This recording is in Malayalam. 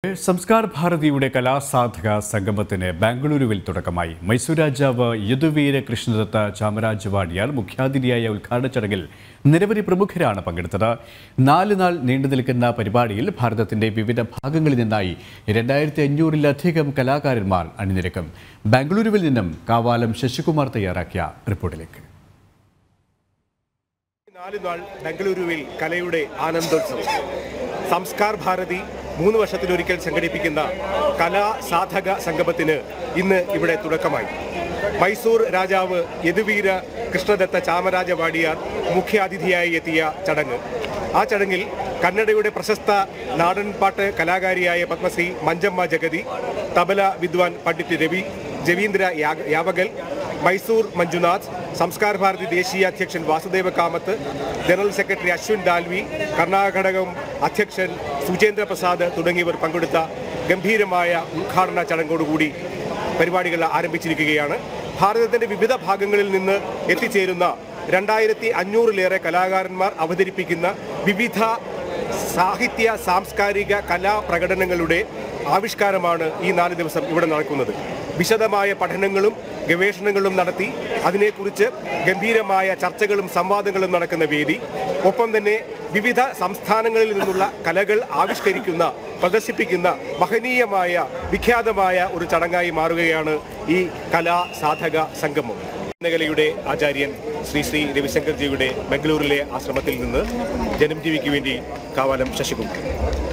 സംസ്കാർ ഭാരതിയുടെ കലാസാധക സംഗമത്തിന് ബാംഗ്ലൂരുവിൽ തുടക്കമായി മൈസൂർ രാജാവ് യദുവീര കൃഷ്ണദത്ത ചാമരാജ് വാഡിയാർ മുഖ്യാതിഥിയായ ഉദ്ഘാടന ചടങ്ങിൽ നിരവധി പ്രമുഖരാണ് പങ്കെടുത്തത് നാല് നാൾ നീണ്ടു നിൽക്കുന്ന പരിപാടിയിൽ ഭാരതത്തിന്റെ വിവിധ ഭാഗങ്ങളിൽ നിന്നായി രണ്ടായിരത്തി അഞ്ഞൂറിലധികം കലാകാരന്മാർ അണിനിരക്കും ബാംഗ്ലൂരുവിൽ നിന്നും കാവാലം ശശികുമാർ തയ്യാറാക്കിയ റിപ്പോർട്ടിലേക്ക് നാല് നാൾ ബംഗളൂരുവിൽ കലയുടെ ആനന്ദോത്സവം സംസ്കാർ ഭാരതി മൂന്ന് വർഷത്തിലൊരിക്കൽ സംഘടിപ്പിക്കുന്ന കലാ സാധക സംഗമത്തിന് ഇന്ന് ഇവിടെ തുടക്കമായി മൈസൂർ രാജാവ് യദുവീര കൃഷ്ണദത്ത ചാമരാജ വാടിയാർ മുഖ്യാതിഥിയായി എത്തിയ ചടങ്ങ് ആ ചടങ്ങിൽ കന്നഡയുടെ പ്രശസ്ത നാടൻപാട്ട് കലാകാരിയായ പത്മശ്രീ മഞ്ചമ്മ ജഗതി തബല വിദ്വാൻ പണ്ഡിറ്റ് രവി ജവീന്ദ്ര യാ- യാവകൽ മൈസൂർ മഞ്ജുനാഥ് സംസ്കാർ ഭാരതി ദേശീയ അധ്യക്ഷൻ വാസുദേവ കാമത്ത് ജനറൽ സെക്രട്ടറി അശ്വിൻ ഡാൽവി കർണാടകം അധ്യക്ഷൻ സുചേന്ദ്ര പ്രസാദ് തുടങ്ങിയവർ പങ്കെടുത്ത ഗംഭീരമായ ഉദ്ഘാടന ചടങ്ങോടുകൂടി പരിപാടികൾ ആരംഭിച്ചിരിക്കുകയാണ് ഭാരതത്തിന്റെ വിവിധ ഭാഗങ്ങളിൽ നിന്ന് എത്തിച്ചേരുന്ന രണ്ടായിരത്തി അഞ്ഞൂറിലേറെ കലാകാരന്മാർ അവതരിപ്പിക്കുന്ന വിവിധ സാഹിത്യ സാംസ്കാരിക കലാപ്രകടനങ്ങളുടെ ആവിഷ്കാരമാണ് ഈ നാല് ദിവസം ഇവിടെ നടക്കുന്നത് വിശദമായ പഠനങ്ങളും ഗവേഷണങ്ങളും നടത്തി അതിനെക്കുറിച്ച് ഗംഭീരമായ ചർച്ചകളും സംവാദങ്ങളും നടക്കുന്ന വേദി ഒപ്പം തന്നെ വിവിധ സംസ്ഥാനങ്ങളിൽ നിന്നുള്ള കലകൾ ആവിഷ്കരിക്കുന്ന പ്രദർശിപ്പിക്കുന്ന മഹനീയമായ വിഖ്യാതമായ ഒരു ചടങ്ങായി മാറുകയാണ് ഈ കലാ സാധക സംഗമം കലയുടെ ആചാര്യൻ ശ്രീ ശ്രീ രവിശങ്കർജിയുടെ ബംഗളൂരിലെ ആശ്രമത്തിൽ നിന്ന് ജനം ടിവിക്ക് വേണ്ടി കാവാലം ശശികുമാർ